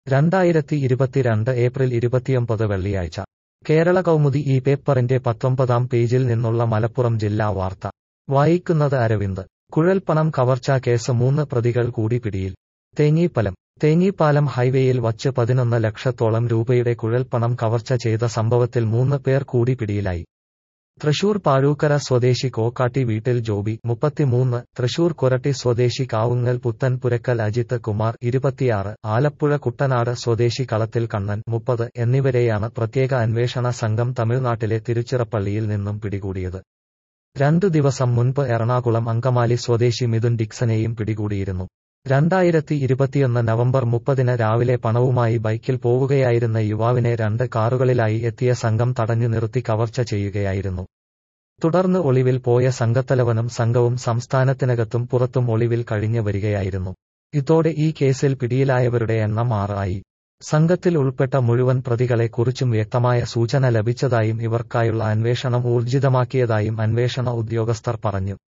രണ്ടായിരത്തി ഇരുപത്തിരണ്ട് ഏപ്രിൽ ഇരുപത്തിയൊമ്പത് വെള്ളിയാഴ്ച കേരള കൗമുദി ഈ പേപ്പറിന്റെ പത്തൊമ്പതാം പേജിൽ നിന്നുള്ള മലപ്പുറം ജില്ലാ വാർത്ത വായിക്കുന്നത് അരവിന്ദ് കുഴൽപ്പണം കവർച്ചാ കേസ് മൂന്ന് പ്രതികൾ കൂടി പിടിയിൽ തേഞ്ഞീപ്പലം തേഞ്ഞീപ്പാലം ഹൈവേയിൽ വച്ച് പതിനൊന്ന് ലക്ഷത്തോളം രൂപയുടെ കുഴൽപ്പണം കവർച്ച ചെയ്ത സംഭവത്തിൽ മൂന്ന് പേർ കൂടി പിടിയിലായി തൃശൂർ പാഴൂക്കര സ്വദേശി കോക്കാട്ടി വീട്ടിൽ ജോബി മുപ്പത്തിമൂന്ന് തൃശൂർ കൊരട്ടി സ്വദേശി കാവുങ്ങൽ പുത്തൻ പുരക്കൽ അജിത്ത് കുമാർ ഇരുപത്തിയാറ് ആലപ്പുഴ കുട്ടനാട് സ്വദേശി കളത്തിൽ കണ്ണൻ മുപ്പത് എന്നിവരെയാണ് പ്രത്യേക അന്വേഷണ സംഘം തമിഴ്നാട്ടിലെ തിരുച്ചിറപ്പള്ളിയിൽ നിന്നും പിടികൂടിയത് രണ്ടു ദിവസം മുൻപ് എറണാകുളം അങ്കമാലി സ്വദേശി മിഥുൻ ഡിക്സനെയും പിടികൂടിയിരുന്നു രണ്ടായിരത്തി ഇരുപത്തിയൊന്ന് നവംബർ മുപ്പതിന് രാവിലെ പണവുമായി ബൈക്കിൽ പോവുകയായിരുന്ന യുവാവിനെ രണ്ട് കാറുകളിലായി എത്തിയ സംഘം തടഞ്ഞു നിർത്തി കവർച്ച ചെയ്യുകയായിരുന്നു തുടർന്ന് ഒളിവിൽ പോയ സംഘത്തലവനും സംഘവും സംസ്ഥാനത്തിനകത്തും പുറത്തും ഒളിവിൽ കഴിഞ്ഞു വരികയായിരുന്നു ഇതോടെ ഈ കേസിൽ പിടിയിലായവരുടെ എണ്ണം ആറായി സംഘത്തിൽ ഉൾപ്പെട്ട മുഴുവൻ പ്രതികളെ കുറിച്ചും വ്യക്തമായ സൂചന ലഭിച്ചതായും ഇവർക്കായുള്ള അന്വേഷണം ഊർജിതമാക്കിയതായും അന്വേഷണ ഉദ്യോഗസ്ഥർ പറഞ്ഞു